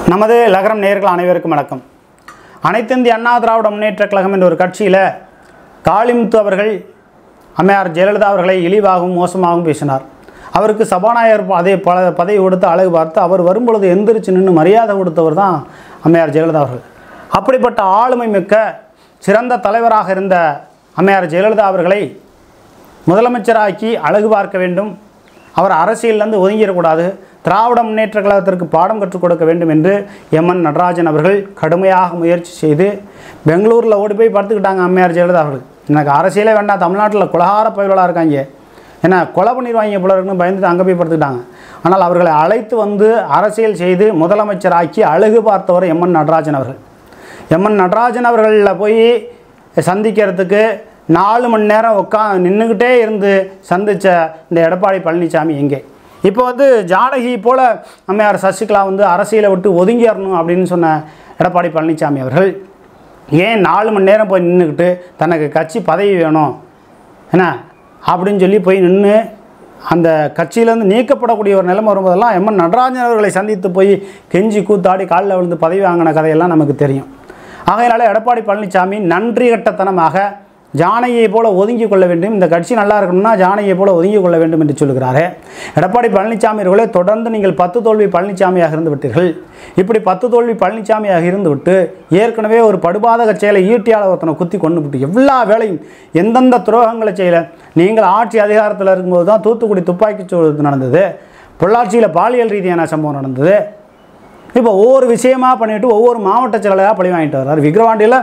நமது லகரம் நேர்கள் அனைவருக்கும் வணக்கம் அனைத்திந்திய அண்ணா திராவிட முன்னேற்ற கழகம் என்ற ஒரு கட்சியில் காளிமுத்து அவர்கள் அம்மையார் ஜெயலலிதா அவர்களை இழிவாகவும் மோசமாகவும் பேசினார் அவருக்கு சபாநாயகர் ப- அதே பல பதவி கொடுத்து அழகு பார்த்து அவர் வரும்பொழுது எந்திரிச்சு நின்று மரியாதை கொடுத்தவர் தான் அம்மையார் ஜெயலலிதா அவர்கள் அப்படிப்பட்ட ஆளுமை மிக்க சிறந்த தலைவராக இருந்த அம்மையார் ஜெயலலிதா அவர்களை முதலமைச்சராக்கி அழகு பார்க்க வேண்டும் அவர் அரசியலிருந்து ஒதுங்கிடக்கூடாது திராவிட முன்னேற்ற கழகத்திற்கு பாடம் கற்றுக் கொடுக்க வேண்டும் என்று எம்என் நடராஜன் அவர்கள் கடுமையாக முயற்சி செய்து பெங்களூரில் ஓடி போய் படுத்துக்கிட்டாங்க அம்மையார் ஜெயலலிதா அவர்கள் எனக்கு அரசியலே வேண்டாம் தமிழ்நாட்டில் குலகார பயிர்களாக இருக்காங்க ஏன்னா கொலை பண்ணிடுவாங்க போல இருக்குன்னு பயந்துட்டு அங்கே போய் படுத்துக்கிட்டாங்க ஆனால் அவர்களை அழைத்து வந்து அரசியல் செய்து முதலமைச்சராக்கி அழகு பார்த்தவர் எம்என் நடராஜன் அவர்கள் எம்என் நடராஜன் அவர்களில் போய் சந்திக்கிறதுக்கு நாலு மணி நேரம் உட்கா நின்றுக்கிட்டே இருந்து சந்தித்த இந்த எடப்பாடி பழனிசாமி எங்கே இப்போ வந்து ஜானகி போல் அம்மையார் சசிகலா வந்து அரசியலை விட்டு ஒதுங்கிடணும் அப்படின்னு சொன்ன எடப்பாடி பழனிசாமி அவர்கள் ஏன் நாலு மணி நேரம் போய் நின்றுக்கிட்டு தனக்கு கட்சி பதவி வேணும் என்ன அப்படின்னு சொல்லி போய் நின்று அந்த கட்சியிலேருந்து நீக்கப்படக்கூடிய ஒரு நிலைமை வரும்போதெல்லாம் எம்என் நடராஜன் அவர்களை சந்தித்து போய் கெஞ்சி கூத்தாடி காலில் விழுந்து பதவி வாங்கின கதையெல்லாம் நமக்கு தெரியும் ஆகையினால எடப்பாடி பழனிசாமி நன்றி கட்டத்தனமாக ஜானகியை போல ஒதுங்கி கொள்ள வேண்டும் இந்த கட்சி நல்லா இருக்கணும்னா ஜானகியை போல ஒதுங்கி கொள்ள வேண்டும் என்று சொல்லுகிறாரே எடப்பாடி பழனிசாமி அவர்களே தொடர்ந்து நீங்கள் பத்து தோல்வி பழனிசாமியாக இருந்து விட்டீர்கள் இப்படி பத்து தோல்வி பழனிசாமியாக இருந்துவிட்டு ஏற்கனவே ஒரு படுபாதக செயலை ஈட்டியால் ஒருத்தனை குத்தி கொண்டு விட்டு எல்லா வேலையும் எந்தெந்த துரோகங்களை செய்யல நீங்கள் ஆட்சி அதிகாரத்தில் இருக்கும்போது தான் தூத்துக்குடி துப்பாக்கிச் சூடு நடந்தது பொள்ளாச்சியில் பாலியல் ரீதியான சம்பவம் நடந்தது இப்போ ஒவ்வொரு விஷயமா பண்ணிட்டு ஒவ்வொரு மாவட்ட செயலாளராக பழி வாங்கிட்டு வர்றார் விக்கிரவாண்டியில்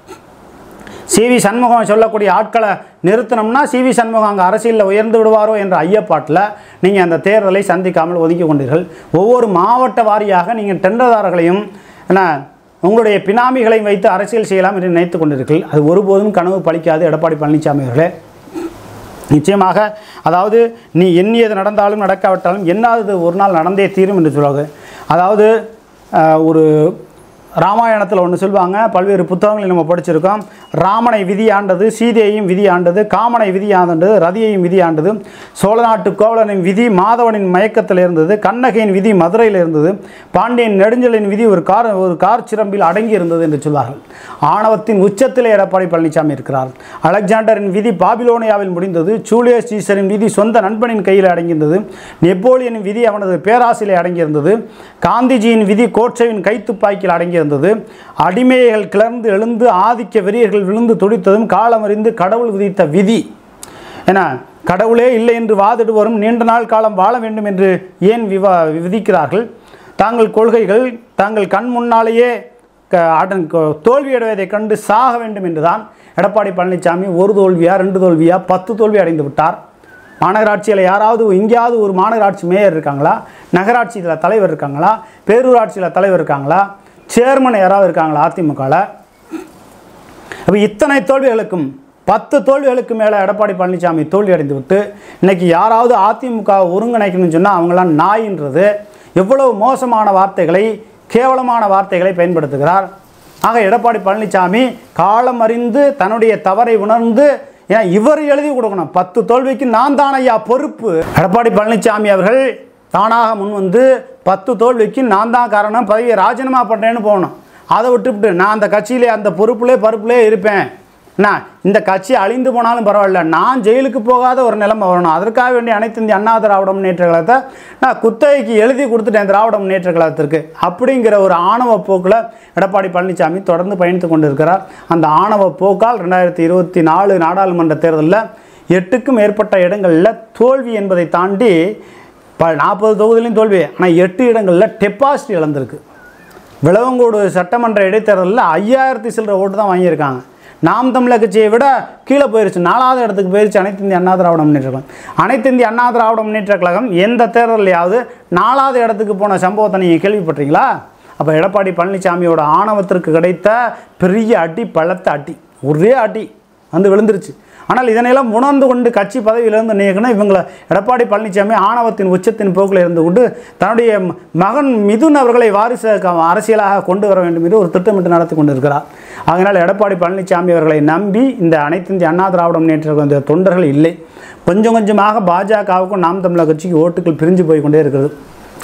சிவி சண்முகம் சொல்லக்கூடிய ஆட்களை நிறுத்தினோம்னா சிவி சண்முகம் அங்கே அரசியலில் உயர்ந்து விடுவாரோ என்ற ஐயப்பாட்டில் நீங்கள் அந்த தேர்தலை சந்திக்காமல் ஒதுக்கி கொண்டீர்கள் ஒவ்வொரு மாவட்ட வாரியாக நீங்கள் டெண்டர்தாரர்களையும் என்ன உங்களுடைய பினாமிகளையும் வைத்து அரசியல் செய்யலாம் என்று நினைத்து கொண்டிருக்கிறீர்கள் அது ஒருபோதும் கனவு பலிக்காது எடப்பாடி பழனிசாமி அவர்களே நிச்சயமாக அதாவது நீ எண்ணியது நடந்தாலும் நடக்காவிட்டாலும் என்னாவது ஒரு நாள் நடந்தே தீரும் என்று சொல்லுவாங்க அதாவது அஹ், ஒரு ராமாயணத்தில் ஒன்று சொல்லுவாங்க பல்வேறு புத்தகங்களை நம்ம படிச்சிருக்கோம் ராமனை விதி ஆண்டது சீதையையும் விதி ஆண்டது காமனை விதி ஆண்டது ரதியையும் விதி ஆண்டது சோழ நாட்டு கோவலனின் விதி மாதவனின் மயக்கத்தில் இருந்தது கண்ணகையின் விதி மதுரையில் இருந்தது பாண்டியன் நெடுஞ்சலின் விதி ஒரு கார் ஒரு கார் சிரம்பில் அடங்கி இருந்தது என்று சொல்வார்கள் ஆணவத்தின் உச்சத்திலே எடப்பாடி பழனிசாமி இருக்கிறார் அலெக்சாண்டரின் விதி பாபிலோனியாவில் முடிந்தது ஜூலியஸ் சீசரின் விதி சொந்த நண்பனின் கையில் அடங்கியிருந்தது நெப்போலியனின் விதி அவனது பேராசிலே அடங்கியிருந்தது காந்திஜியின் விதி கோட்சேவின் கைத்துப்பாக்கியில் அடங்கியிருந்தது அடிமைகள் கிளர்ந்து எழுந்து ஆதிக்க வெறியர்கள் விழுந்து துடித்ததும் காலமறிந்து கடவுள் விதித்த விதி என கடவுளே இல்லை என்று வாதிடுவரும் நீண்ட நாள் காலம் வாழ வேண்டும் என்று ஏன் விவா விதிக்கிறார்கள் தாங்கள் கொள்கைகள் தாங்கள் கண் முன்னாலேயே க- அடன் கொ- தோல்வியடைவதைக் கண்டு சாக வேண்டும் என்றுதான் எடப்பாடி பழனிசாமி ஒரு தோல்வியா ரெண்டு தோல்வியா பத்து தோல்வி அடைந்து விட்டார் மாநகராட்சியில் யாராவது எங்கேயாவது ஒரு மாநகராட்சி மேயர் இருக்காங்களா நகராட்சியில் தலைவர் இருக்காங்களா பேரூராட்சியில் தலைவர் இருக்காங்களா சேர்மன் யாராவது இருக்காங்களா அதிமுகவில் அப்போ இத்தனை தோல்விகளுக்கும் பத்து தோல்விகளுக்கு மேலே எடப்பாடி பழனிசாமி தோல்வி அடைந்து விட்டு இன்னைக்கு யாராவது அதிமுக ஒருங்கிணைக்கணும்னு சொன்னால் அவங்களாம் நாயின்றது எவ்வளவு மோசமான வார்த்தைகளை கேவலமான வார்த்தைகளை பயன்படுத்துகிறார் ஆக எடப்பாடி பழனிசாமி காலம் அறிந்து தன்னுடைய தவறை உணர்ந்து ஏன் இவர் எழுதி கொடுக்கணும் பத்து தோல்விக்கு நான் தான் ஐயா பொறுப்பு எடப்பாடி பழனிசாமி அவர்கள் தானாக முன் வந்து பத்து தோல்விக்கு நான் தான் காரணம் பதவியை ராஜினாமா பண்ணுறேன்னு போகணும் அதை விட்டுவிட்டு நான் அந்த கட்சியிலே அந்த பொறுப்புலே பருப்புலே இருப்பேன் நான் இந்த கட்சி அழிந்து போனாலும் பரவாயில்ல நான் ஜெயிலுக்கு போகாத ஒரு நிலைமை வரணும் அதற்காக வேண்டிய அனைத்து இந்திய அண்ணா திராவிட முன்னேற்ற கழகத்தை நான் குத்தகைக்கு எழுதி கொடுத்துட்டேன் திராவிட முன்னேற்ற கழகத்திற்கு அப்படிங்கிற ஒரு ஆணவ போக்கில் எடப்பாடி பழனிசாமி தொடர்ந்து பயணித்து கொண்டிருக்கிறார் அந்த ஆணவ போக்கால் ரெண்டாயிரத்தி இருபத்தி நாலு நாடாளுமன்ற தேர்தலில் எட்டுக்கும் மேற்பட்ட இடங்களில் தோல்வி என்பதை தாண்டி ப நாற்பது தொகுதியிலையும் தோல்வி ஆனால் எட்டு இடங்களில் டெபாசிட் இழந்திருக்கு விளவங்கோடு சட்டமன்ற இடைத்தேர்தலில் ஐயாயிரத்தி சில்லற ஓட்டு தான் வாங்கியிருக்காங்க நாம் தமிழர் கட்சியை விட கீழே போயிருச்சு நாலாவது இடத்துக்கு போயிருச்சு அனைத்து இந்திய அண்ணா திராவிட முன்னேற்ற கழகம் அனைத்து இந்திய அண்ணா திராவிட முன்னேற்ற கழகம் எந்த தேர்தலையாவது நாலாவது இடத்துக்கு போன சம்பவத்தை நீங்கள் கேள்விப்பட்டீங்களா அப்போ எடப்பாடி பழனிசாமியோட ஆணவத்திற்கு கிடைத்த பெரிய அடி பலத்த அடி ஒரே அடி வந்து விழுந்துருச்சு ஆனால் இதனையெல்லாம் உணர்ந்து கொண்டு கட்சி பதவியிலிருந்து நீக்கணும் இவங்களை எடப்பாடி பழனிசாமி ஆணவத்தின் உச்சத்தின் போக்கில் இருந்து கொண்டு தன்னுடைய ம- மகன் மிதுன் அவர்களை வாரிசு க- அரசியலாக கொண்டு வர வேண்டும் என்று ஒரு திட்டமிட்டு நடத்தி கொண்டிருக்கிறார் அதனால் எடப்பாடி பழனிசாமி அவர்களை நம்பி இந்த அனைத்து இந்திய அண்ணா திராவிட முன்னேற்ற கழக இந்த தொண்டர்கள் இல்லை கொஞ்சம் கொஞ்சமாக பாஜகவுக்கும் நாம் தமிழர் கட்சிக்கு ஓட்டுகள் பிரிஞ்சு போய் கொண்டே இருக்கிறது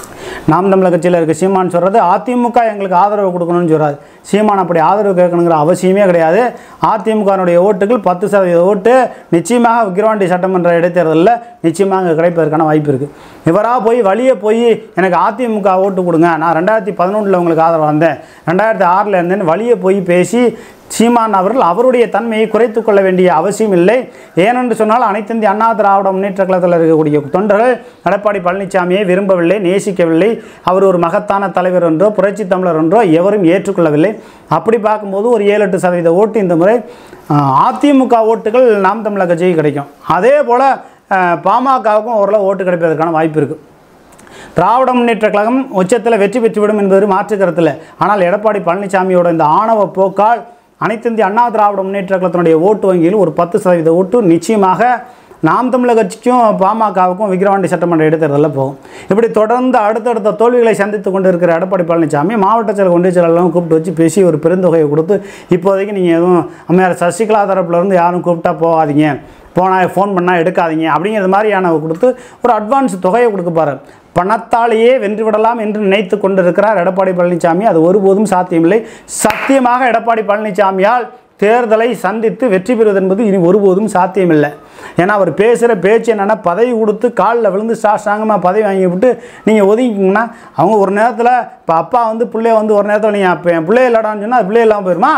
நாம் தமிழர் கட்சியில் இருக்க சீமான் சொல்கிறது அதிமுக எங்களுக்கு ஆதரவு கொடுக்கணும்னு சொல்கிறார் சீமான் அப்படி ஆதரவு கேட்கணுங்கிற அவசியமே கிடையாது அதிமுகனுடைய ஓட்டுகள் பத்து சதவீத ஓட்டு நிச்சயமாக விக்கிரவாண்டி சட்டமன்ற இடைத்தேர்தலில் நிச்சயமாக கிடைப்பதற்கான வாய்ப்பு இருக்குது இவராக போய் வழியே போய் எனக்கு அதிமுக ஓட்டு கொடுங்க நான் ரெண்டாயிரத்தி பதினொன்றில் உங்களுக்கு ஆதரவு வந்தேன் ரெண்டாயிரத்தி ஆறில் இருந்தேன்னு வழியே போய் பேசி சீமான் அவர்கள் அவருடைய தன்மையை குறைத்து கொள்ள வேண்டிய அவசியம் இல்லை ஏனென்று சொன்னால் அனைத்து இந்திய அண்ணா திராவிட முன்னேற்ற கழகத்தில் இருக்கக்கூடிய தொண்டர்கள் எடப்பாடி பழனிசாமியை விரும்பவில்லை நேசிக்கவில்லை அவர் ஒரு மகத்தான தலைவர் என்றோ புரட்சி தமிழர் என்றோ எவரும் ஏற்றுக்கொள்ளவில்லை அப்படி பார்க்கும்போது ஒரு ஏழு எட்டு சதவீத ஓட்டு இந்த முறை அஹ், அதிமுக ஓட்டுகள் நாம் தமிழர் கட்சிக்கு கிடைக்கும் அதே போல் பாமகவுக்கும் ஓரளவு ஓட்டு கிடைப்பதற்கான வாய்ப்பு இருக்குது திராவிட முன்னேற்ற கழகம் உச்சத்தில் வெற்றி பெற்றுவிடும் என்பது மாற்று கருத்தில் ஆனால் எடப்பாடி பழனிசாமியோட இந்த ஆணவ போக்கால் அனைத்து இந்திய அண்ணா திராவிட முன்னேற்ற கழகத்தினுடைய ஓட்டு வங்கியில் ஒரு பத்து சதவீத ஓட்டு நிச்சயமாக நாம் தமிழர் கட்சிக்கும் பாமகவுக்கும் விக்கிரவாண்டி சட்டமன்ற இடைத்தேர்தலில் போகும் இப்படி தொடர்ந்து அடுத்தடுத்த தோல்விகளை சந்தித்து கொண்டு இருக்கிற எடப்பாடி பழனிசாமி மாவட்ட செயல் ஒன்றிய செயலெல்லாம் கூப்பிட்டு வச்சு பேசி ஒரு பெருந்தொகையை கொடுத்து இப்போதைக்கு நீங்கள் எதுவும் அம்மையார் சசிகலா தரப்புலேருந்து யாரும் கூப்பிட்டா போகாதீங்க போனால் ஃபோன் பண்ணால் எடுக்காதீங்க அப்படிங்கிறது மாதிரியான கொடுத்து ஒரு அட்வான்ஸ் தொகையை கொடுக்க பாரு பணத்தாலேயே வென்று விடலாம் என்று நினைத்து கொண்டிருக்கிறார் எடப்பாடி பழனிசாமி அது ஒருபோதும் சாத்தியமில்லை சத்தியமாக எடப்பாடி பழனிசாமியால் தேர்தலை சந்தித்து வெற்றி பெறுவது என்பது இனி ஒருபோதும் சாத்தியமில்லை ஏன்னா அவர் பேசுகிற பேச்சு என்னென்னா பதவி கொடுத்து காலில் விழுந்து சாஷ்டாங்கமாக பதவி வாங்கி விட்டு நீங்கள் ஒதுங்கிங்கன்னா அவங்க ஒரு நேரத்தில் இப்போ அப்பா வந்து பிள்ளைய வந்து ஒரு நேரத்தில் நீங்கள் அப்போ என் பிள்ளை இல்லடான்னு சொன்னால் பிள்ளை இல்லாமல் போயிருமா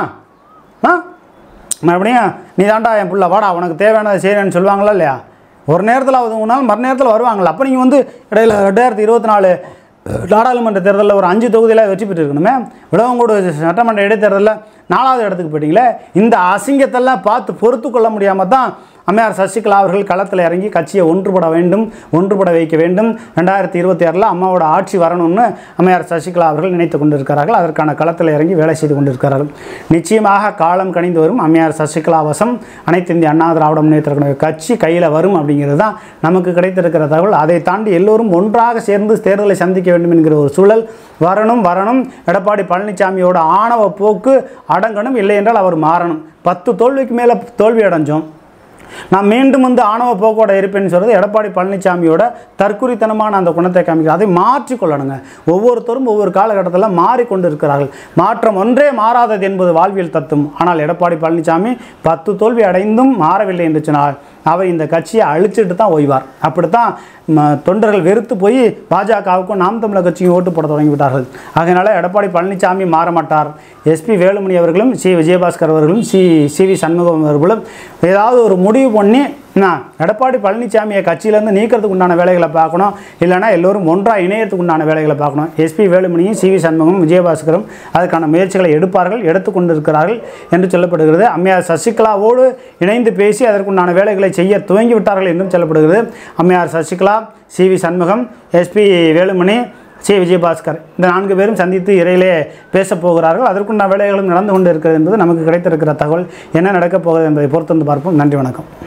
ஆ மறுபடியும் நீ தாண்டா என் பிள்ளை வாடா உனக்கு தேவையானதை செய்கிறேன்னு சொல்லுவாங்களா இல்லையா ஒரு நேரத்தில் ஒதுங்கினாலும் மறு நேரத்தில் வருவாங்களா அப்போ நீங்கள் வந்து இடையில ரெண்டாயிரத்தி இருபத்தி நாலு நாடாளுமன்ற தேர்தலில் ஒரு அஞ்சு தொகுதியில் வெற்றி பெற்றிருக்கணுமே விடவங்கூடு சட்டமன்ற இடைத்தேர்தலில் நாலாவது இடத்துக்கு போயிட்டீங்களே இந்த அசிங்கத்தெல்லாம் பார்த்து பொறுத்து கொள்ள முடியாமல் தான் அம்மையார் சசிகலா அவர்கள் களத்தில் இறங்கி கட்சியை ஒன்றுபட வேண்டும் ஒன்றுபட வைக்க வேண்டும் ரெண்டாயிரத்தி இருபத்தி ஆறில் அம்மாவோட ஆட்சி வரணும்னு அம்மையார் சசிகலா அவர்கள் நினைத்து கொண்டிருக்கிறார்கள் அதற்கான களத்தில் இறங்கி வேலை செய்து கொண்டிருக்கிறார்கள் நிச்சயமாக காலம் கணிந்து வரும் அம்மையார் சசிகலா வசம் அனைத்து இந்திய அண்ணா திராவிட முன்னேற்ற கழக கட்சி கையில் வரும் அப்படிங்கிறது தான் நமக்கு கிடைத்திருக்கிற தகவல் அதை தாண்டி எல்லோரும் ஒன்றாக சேர்ந்து தேர்தலை சந்திக்க வேண்டும் என்கிற ஒரு சூழல் வரணும் வரணும் எடப்பாடி பழனிசாமியோட ஆணவ போக்கு அடங்கணும் இல்லை என்றால் அவர் மாறணும் பத்து தோல்விக்கு மேலே தோல்வி அடைஞ்சோம் நான் மீண்டும் வந்து ஆணவ போக்கோட இருப்பேன்னு சொல்கிறது எடப்பாடி பழனிசாமியோட தற்குறித்தனமான அந்த குணத்தை காமிக்கிறது அதை மாற்றிக்கொள்ளணுங்க ஒவ்வொருத்தரும் ஒவ்வொரு காலகட்டத்தில் மாறிக்கொண்டு இருக்கிறார்கள் மாற்றம் ஒன்றே மாறாதது என்பது வாழ்வியல் தத்துவம் ஆனால் எடப்பாடி பழனிசாமி பத்து தோல்வி அடைந்தும் மாறவில்லை என்று சொன்னால் அவர் இந்த கட்சியை அழிச்சிட்டு தான் ஓய்வார் அப்படித்தான் ம, தொண்டர்கள் வெறுத்து போய் பாஜகவுக்கும் நாம் தமிழர் கட்சிக்கும் ஓட்டு போட தொடங்கி விட்டார்கள் அதனால் எடப்பாடி பழனிசாமி மாற மாட்டார் எஸ்பி வேலுமணி அவர்களும் சி விஜயபாஸ்கர் அவர்களும் சி சி வி சண்முகம் அவர்களும் ஏதாவது ஒரு முடிவு பண்ணி நான் எடப்பாடி பழனிசாமியை கட்சியிலேருந்து நீக்கிறதுக்கு உண்டான வேலைகளை பார்க்கணும் இல்லைனா எல்லோரும் ஒன்றாக இணையத்துக்கு உண்டான வேலைகளை பார்க்கணும் எஸ்பி வேலுமணியும் சி வி சண்முகம் விஜயபாஸ்கரும் அதுக்கான முயற்சிகளை எடுப்பார்கள் எடுத்துக்கொண்டு இருக்கிறார்கள் என்று சொல்லப்படுகிறது அம்மையார் சசிகலாவோடு இணைந்து பேசி அதற்குண்டான வேலைகளை செய்ய துவங்கி விட்டார்கள் என்றும் சொல்லப்படுகிறது அம்மையார் Sasikala C V Shanmugam S P Velumani C Vijayabaskar இந்த நான்கு பேரும் சந்தித்து இறையிலே பேசப் போகிறார்கள் அதற்குண்டான வேலைகளும் நடந்து கொண்டு இருக்கிறது என்பது நமக்கு கிடைத்திருக்கிற தகவல் என்ன நடக்கப் போகிறது என்பதை பொறுத்து வந்து பார்ப்போம் நன்றி வணக்கம்